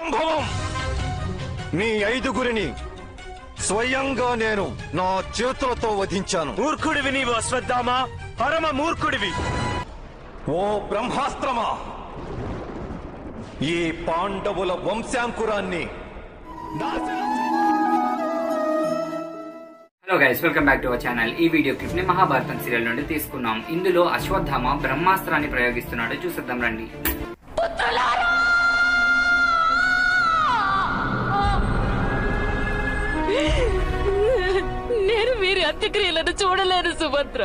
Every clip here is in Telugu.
అసంభవం మీ ఐదుగురిని స్వయంగా నేను నా చేతులతో వధించాను మూర్ఖుడివి నీవు అశ్వత్థామ పరమ మూర్ఖుడివి ఓ బ్రహ్మాస్త్రమా ఈ పాండవుల వంశాంకురాన్ని hello guys welcome back to our channel ఈ వీడియో క్లిప్ ని మహాభారతం సీరియల్ నుండి తీసుకున్నాం ఇందులో అశ్వత్థామ బ్రహ్మాస్త్రాన్ని ప్రయోగిస్తున్నాడు చూసేద్దాం రండి నేను వీరి అంత్యక్రియలను చూడలేను సుభద్ర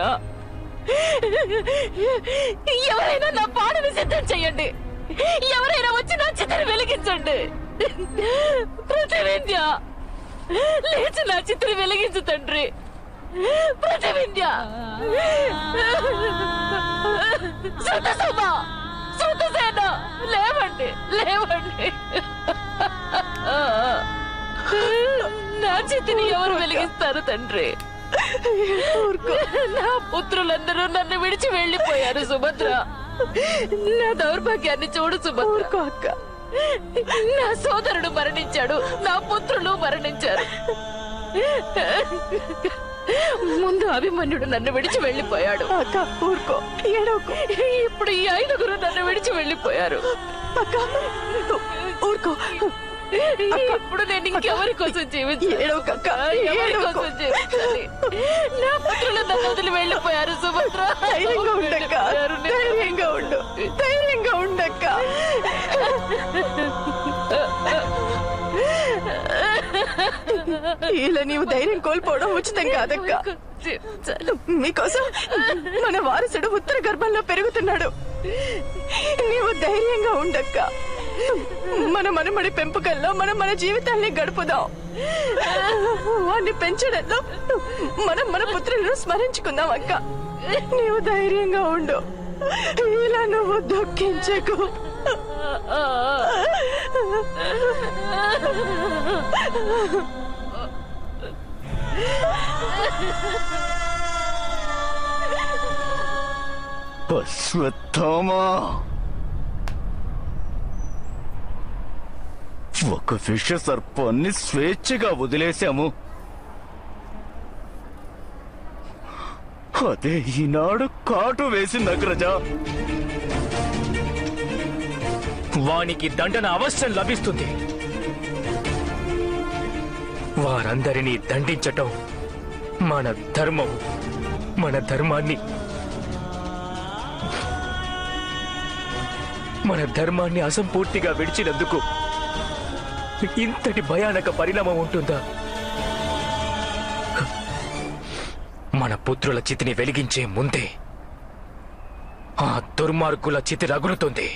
ఎవరైనా నా పాడను సిద్ధం చెయ్యండి ఎవరైనా వచ్చి నా చిత్రం వెలిగించండి ప్రతివిద్య లేచి నా చిత్రం వెలిగించు తండ్రి ప్రతివిద్య శృతసభ శృతసేన లేవండి లేవండి నా చేతిని ఎవరు వెలిగిస్తారు తండ్రి నా పుత్రులందరూ నన్ను విడిచి వెళ్లిపోయారు సుభద్ర నా దౌర్భాగ్యాన్ని చూడు సుభద్ర అక్క నా సోదరుడు మరణించాడు నా పుత్రులు మరణించారు ముందు అభిమన్యుడు నన్ను విడిచి వెళ్లిపోయాడు అక్క ఊరుకో ఏడోకు ఇప్పుడు ఈ ఐదుగురు నన్ను విడిచి వెళ్లిపోయారు అక్క ఊరుకో ఇప్పుడు నేను ఇంకెవరి కోసం జీవించాలి ఎవరి కోసం జీవించాలి నా పుత్రులు నన్ను వదిలి వెళ్ళిపోయారు సుభద్ర ధైర్యంగా ఉండక్క ధైర్యంగా ఉండు ధైర్యంగా ఉండక్క ఇలా నీవు ధైర్యం కోల్పోవడం ఉచితం కాదక్క మీకోసం మన వారసుడు ఉత్తర గర్భంలో పెరుగుతున్నాడు నీవు ధైర్యంగా ఉండక్క మన మనమడి పెంపకంలో మనం మన జీవితాన్ని గడుపుదాం వాడిని పెంచడంలో మనం మన పుత్రులను స్మరించుకుందాం అక్క నీవు ధైర్యంగా ఉండు ఇలా నువ్వు దుఃఖించకు అశ్వత్థామా ఒక విష సర్పాన్ని స్వేచ్ఛగా వదిలేశాము అదే ఈనాడు కాటు వేసింది అగ్రజ వానికి దండన అవశ్యం లభిస్తుంది వారందరినీ దండించటం మన ధర్మం మన ధర్మాన్ని మన ధర్మాన్ని అసంపూర్తిగా విడిచినందుకు ఇంతటి భయానక పరిణామం ఉంటుందా మన పుత్రుల చితిని వెలిగించే ముందే ఆ దుర్మార్గుల చితి రగులుతుంది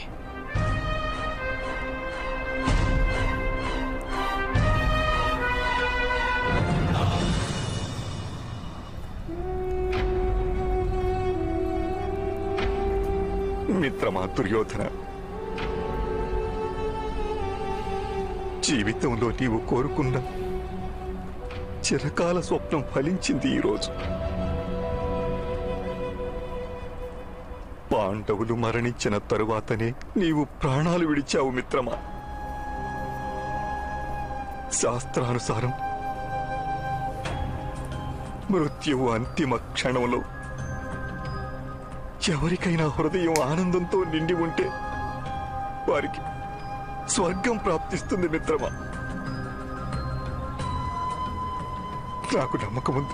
మిత్రమా దుర్యోధన జీవితంలో నీవు కోరుకున్న చిరకాల స్వప్నం ఫలించింది ఈరోజు పాండవులు మరణించిన తరువాతనే నీవు ప్రాణాలు విడిచావు మిత్రమా శాస్త్రానుసారం మృత్యువు అంతిమ క్షణంలో ఎవరికైనా హృదయం ఆనందంతో నిండి ఉంటే వారికి స్వర్గం ప్రాప్తిస్తుంది మిత్రమా నాకు నమ్మకం ఉంది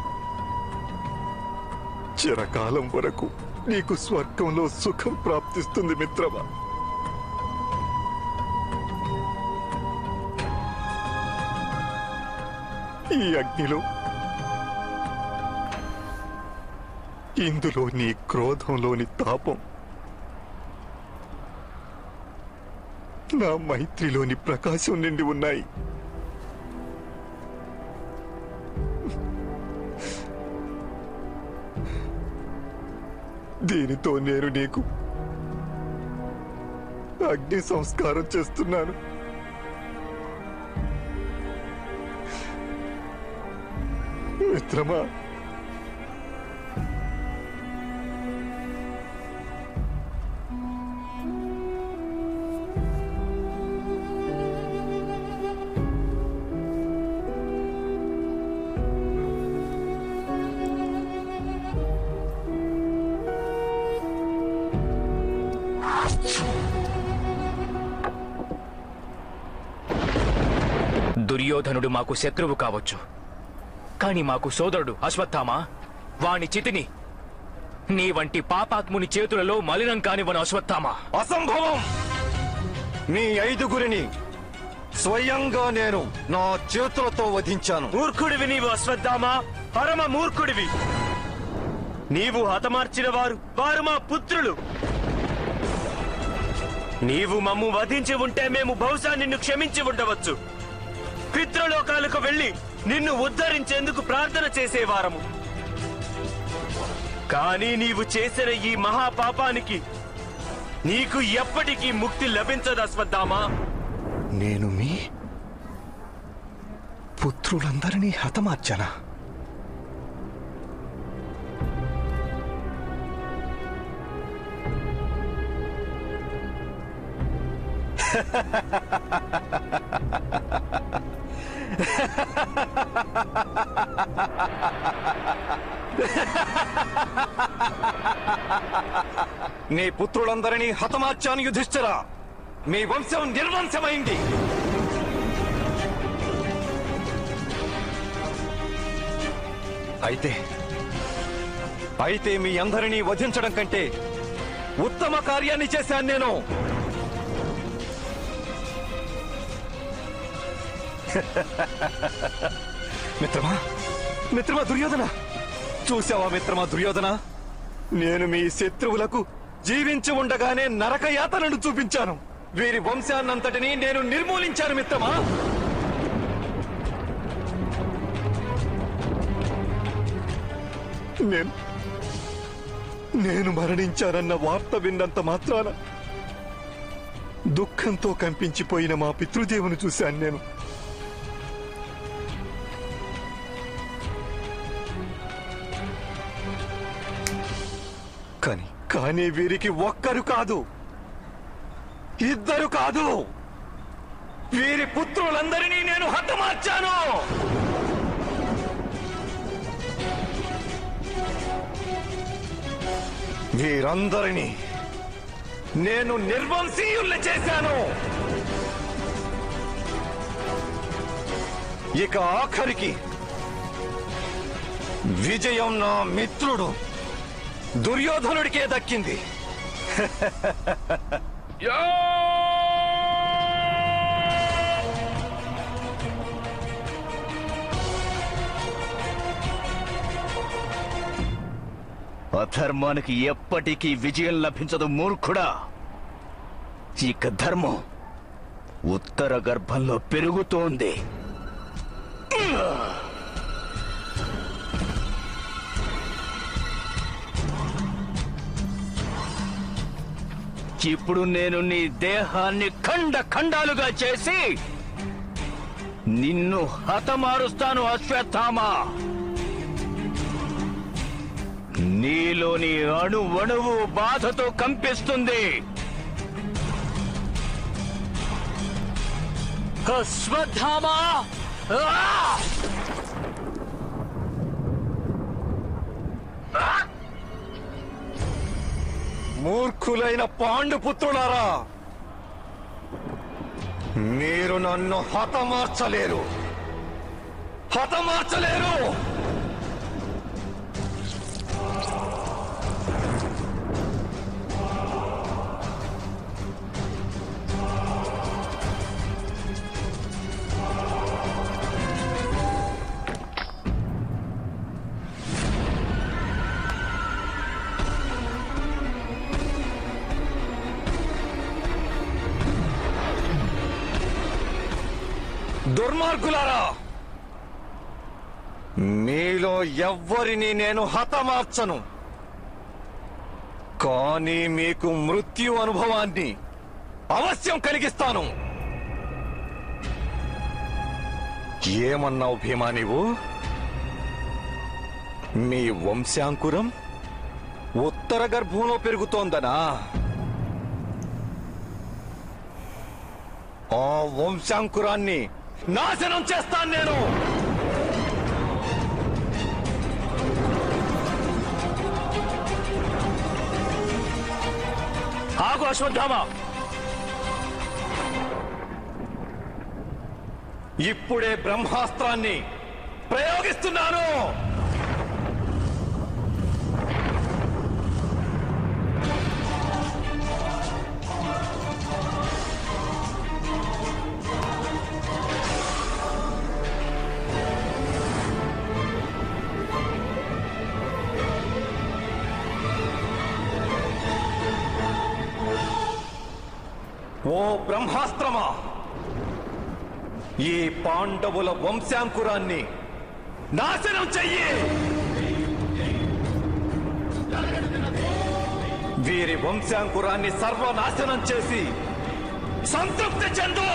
చిరకాలం వరకు నీకు స్వర్గంలో సుఖం ప్రాప్తిస్తుంది మిత్రమా ఈ అగ్నిలో ఇందులో నీ క్రోధంలోని తాపం నా మైత్రిలోని ప్రకాశం నిండి ఉన్నాయి దీనితో నేను నీకు అగ్ని సంస్కారం చేస్తున్నాను మిత్రమా దుర్యోధనుడు మాకు శత్రువు కావచ్చు కాని మాకు సోదరుడు అశ్వత్థామ వాని చితిని నీ వంటి పాపాత్ముని చేతులలో మలినం కానివ్వను అశ్వత్థామ అసంభవం మీ ఐదుగురిని స్వయంగా నేను నా చేతులతో వధించాను మూర్ఖుడివి నీవు అశ్వత్థామ పరమ మూర్ఖుడివి నీవు హతమార్చిన వారు వారు మా పుత్రులు నీవు మమ్ము వధించి ఉంటే మేము బహుశా నిన్ను క్షమించి ఉండవచ్చు పితృలోకాలకు వెళ్లి నిన్ను ఉద్ధరించేందుకు ప్రార్థన చేసేవారము కానీ నీవు చేసిన ఈ మహాపాపానికి నీకు ఎప్పటికీ ముక్తి లభించదు అశ్వత్థామా నేను మీ పుత్రులందరినీ హతమార్చానా నీ పుత్రులందరినీ హతమార్చాను యుధిష్ఠిరా మీ వంశం నిర్వంశమైంది అయితే అయితే మీ అందరినీ వధించడం కంటే ఉత్తమ కార్యాన్ని చేశాను నేను మిత్రమా మిత్రమా దుర్యోధన చూసావా మిత్రమా దుర్యోధన నేను మీ శత్రువులకు జీవించి ఉండగానే నరక యాతనను చూపించాను వీరి వంశాన్నంతటినీ నేను నిర్మూలించాను మిత్రమా నేను నేను మరణించానన్న వార్త విన్నంత మాత్రాన దుఃఖంతో కంపించిపోయిన మా పితృదేవుని చూశాను నేను కానీ కానీ వీరికి ఒక్కరు కాదు ఇద్దరు కాదు వీరి పుత్రులందరినీ నేను హతమార్చాను వీరందరినీ నేను నిర్వంశీయుల్ని చేశాను ఇక ఆఖరికి విజయం నా మిత్రుడు దుర్యోధనుడికే దక్కింది అధర్మానికి ఎప్పటికీ విజయం లభించదు మూర్ఖుడా ఇక ధర్మం ఉత్తర గర్భంలో పెరుగుతోంది ఇప్పుడు నేను నీ దేహాన్ని ఖండ ఖండాలుగా చేసి నిన్ను హతమారుస్తాను అశ్వత్థామా నీలోని అణు అణువు బాధతో కంపిస్తుంది అశ్వత్థామా ఆ! మూర్ఖులైన పాండు పుత్రులారా మీరు నన్ను హతమార్చలేరు హతమార్చలేరు దుర్మార్గులారా మీలో ఎవ్వరిని నేను హతమార్చను కానీ మీకు మృత్యు అనుభవాన్ని అవశ్యం కలిగిస్తాను ఏమన్నావు భీమా నీవు మీ వంశాంకురం ఉత్తర గర్భంలో పెరుగుతోందనా ఆ వంశాంకురాన్ని నాశనం చేస్తాను నేను ఆగు అశ్వత్థామా ఇప్పుడే బ్రహ్మాస్త్రాన్ని ప్రయోగిస్తున్నాను ఓ బ్రహ్మాస్త్రమా ఈ పాండవుల వంశాంకురాన్ని నాశనం చెయ్యి వీరి వంశాంకురాన్ని సర్వనాశనం చేసి సంతృప్తి చెందు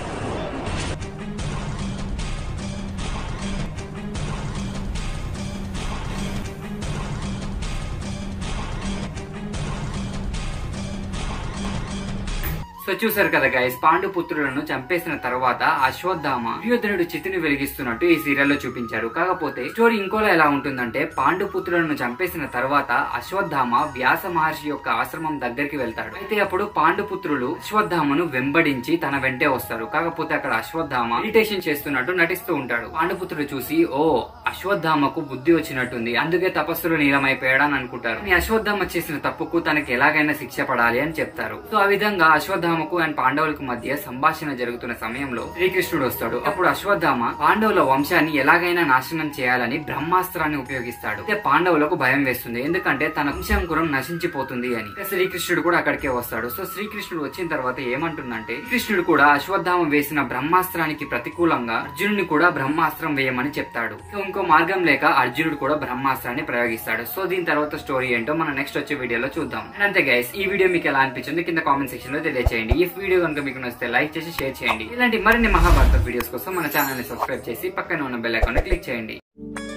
సో చూసారు కదా గైస్ పాండుపుత్రులను చంపేసిన తర్వాత అశ్వత్థామ దుర్యోధనుడు చితిని వెలిగిస్తున్నట్టు ఈ సీరియల్ లో చూపించారు కాకపోతే స్టోరీ ఇంకోలా ఎలా ఉంటుందంటే పాండుపుత్రులను చంపేసిన తర్వాత అశ్వత్థామ వ్యాస మహర్షి యొక్క ఆశ్రమం దగ్గరికి వెళ్తాడు అయితే అప్పుడు పాండుపుత్రులు అశ్వత్థామను వెంబడించి తన వెంటే వస్తారు కాకపోతే అక్కడ అశ్వత్థామ మెడిటేషన్ చేస్తున్నట్టు నటిస్తూ ఉంటాడు పాండుపుత్రుడు చూసి ఓ అశ్వత్థామకు బుద్ధి వచ్చినట్టుంది అందుకే తపస్సులు నీలమైపోయాడు అని అనుకుంటారు ఈ అశ్వత్థామ చేసిన తప్పుకు తనకి ఎలాగైనా శిక్ష పడాలి అని చెప్తారు సో ఆ విధంగా అశ్వత్థామకు అండ్ పాండవులకు మధ్య సంభాషణ జరుగుతున్న సమయంలో శ్రీకృష్ణుడు వస్తాడు అప్పుడు అశ్వత్థామ పాండవుల వంశాన్ని ఎలాగైనా నాశనం చేయాలని బ్రహ్మాస్త్రాన్ని ఉపయోగిస్తాడు అయితే పాండవులకు భయం వేస్తుంది ఎందుకంటే తన వంశాంకురం నశించిపోతుంది అని ఇక శ్రీకృష్ణుడు కూడా అక్కడికే వస్తాడు సో శ్రీకృష్ణుడు వచ్చిన తర్వాత ఏమంటుందంటే కృష్ణుడు కూడా అశ్వత్థామ వేసిన బ్రహ్మాస్త్రానికి ప్రతికూలంగా అర్జునుడిని కూడా బ్రహ్మాస్త్రం వేయమని చెప్తాడు సో ఇంకో మార్గం లేక అర్జునుడు కూడా బ్రహ్మాస్త్రాన్ని ప్రయోగిస్తాడు సో దీని తర్వాత స్టోరీ ఏంటో మనం నెక్స్ట్ వచ్చే వీడియోలో చూద్దాం And అంతే గైస్ ఈ వీడియో మీకు ఎలా అనిపించింది కింద కామెంట్ సెక్షన్ లో తెలియజేయండి ఈ వీడియో కనుక మీకు నచ్చితే లైక్ చేసి షేర్ చేయండి ఇలాంటి మరిన్ని మహాభారత వీడియోస్ కోసం మన ఛానల్ ని సబ్స్క్రైబ్ చేసి పక్కన ఉన్న బెల్ ఐకాన్ క్లిక్ చేయండి